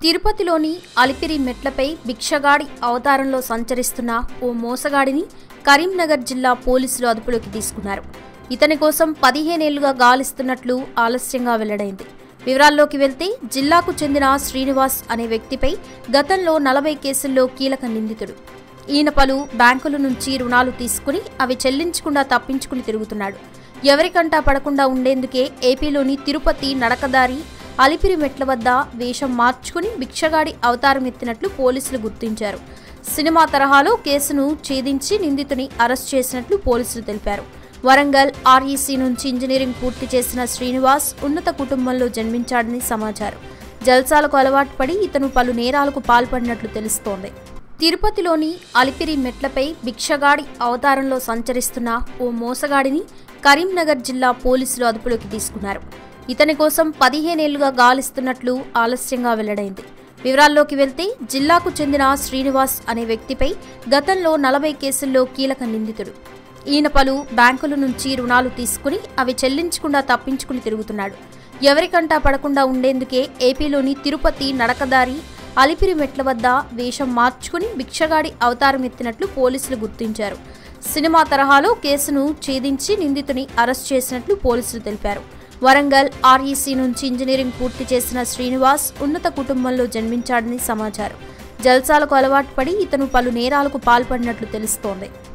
తిరుపతిలోని అలిపిరి మెట్లపై భిక్షగాడి అవతారంలో సంచరిస్తున్న ఓ మోసగాడిని కరీంనగర్ జిల్లా పోలీసులు అదుపులోకి తీసుకున్నారు ఇతని కోసం పదిహేనేళ్లుగా గాలిస్తున్నట్లు ఆలస్యంగా వెల్లడైంది వివరాల్లోకి వెళ్తే జిల్లాకు చెందిన శ్రీనివాస్ అనే వ్యక్తిపై గతంలో నలభై కేసుల్లో కీలక నిందితుడు ఈయన పలు బ్యాంకుల నుంచి రుణాలు తీసుకుని అవి చెల్లించకుండా తప్పించుకుని తిరుగుతున్నాడు ఎవరికంటా పడకుండా ఉండేందుకే ఏపీలోని తిరుపతి నడకదారి అలిపిరి మెట్ల వద్ద వేషం మార్చుకుని భిక్షగాడి అవతారం ఎత్తినట్లు పోలీసులు గుర్తించారు సినిమా తరహాలో కేసును ఛేదించి నిందితుని అరెస్ట్ చేసినట్లు పోలీసులు తెలిపారు వరంగల్ ఆర్ఈసీ నుంచి ఇంజనీరింగ్ పూర్తి చేసిన శ్రీనివాస్ ఉన్నత కుటుంబంలో జన్మించాడని సమాచారం జల్సాలకు అలవాటు పడి ఇతను పలు నేరాలకు పాల్పడినట్లు తెలుస్తోంది తిరుపతిలోని అలిపిరి మెట్లపై భిక్షగాడి అవతారంలో సంచరిస్తున్న ఓ మోసగాడిని కరీంనగర్ జిల్లా పోలీసులు అదుపులోకి తీసుకున్నారు ఇతని కోసం పదిహేనేళ్లుగా గాలిస్తున్నట్లు ఆలస్యంగా వెల్లడైంది వివరాల్లోకి వెళ్తే జిల్లాకు చెందిన శ్రీనివాస్ అనే వ్యక్తిపై గతంలో నలభై కేసుల్లో కీలక నిందితుడు ఈయన పలు బ్యాంకుల నుంచి రుణాలు తీసుకుని అవి చెల్లించకుండా తప్పించుకుని తిరుగుతున్నాడు ఎవరికంటా పడకుండా ఉండేందుకే ఏపీలోని తిరుపతి నడకదారి అలిపిరి మెట్ల వద్ద వేషం మార్చుకుని భిక్షగాడి అవతారం ఎత్తినట్లు పోలీసులు గుర్తించారు సినిమా తరహాలో కేసును ఛేదించి నిందితుని అరెస్ట్ చేసినట్లు పోలీసులు తెలిపారు వరంగల్ ఆర్ఈసీ నుంచి ఇంజనీరింగ్ పూర్తి చేసిన శ్రీనివాస్ ఉన్నత కుటుంబంలో జన్మించాడని సమాచారం జల్సాలకు అలవాటు పడి ఇతను పలు నేరాలకు పాల్పడినట్లు తెలుస్తోంది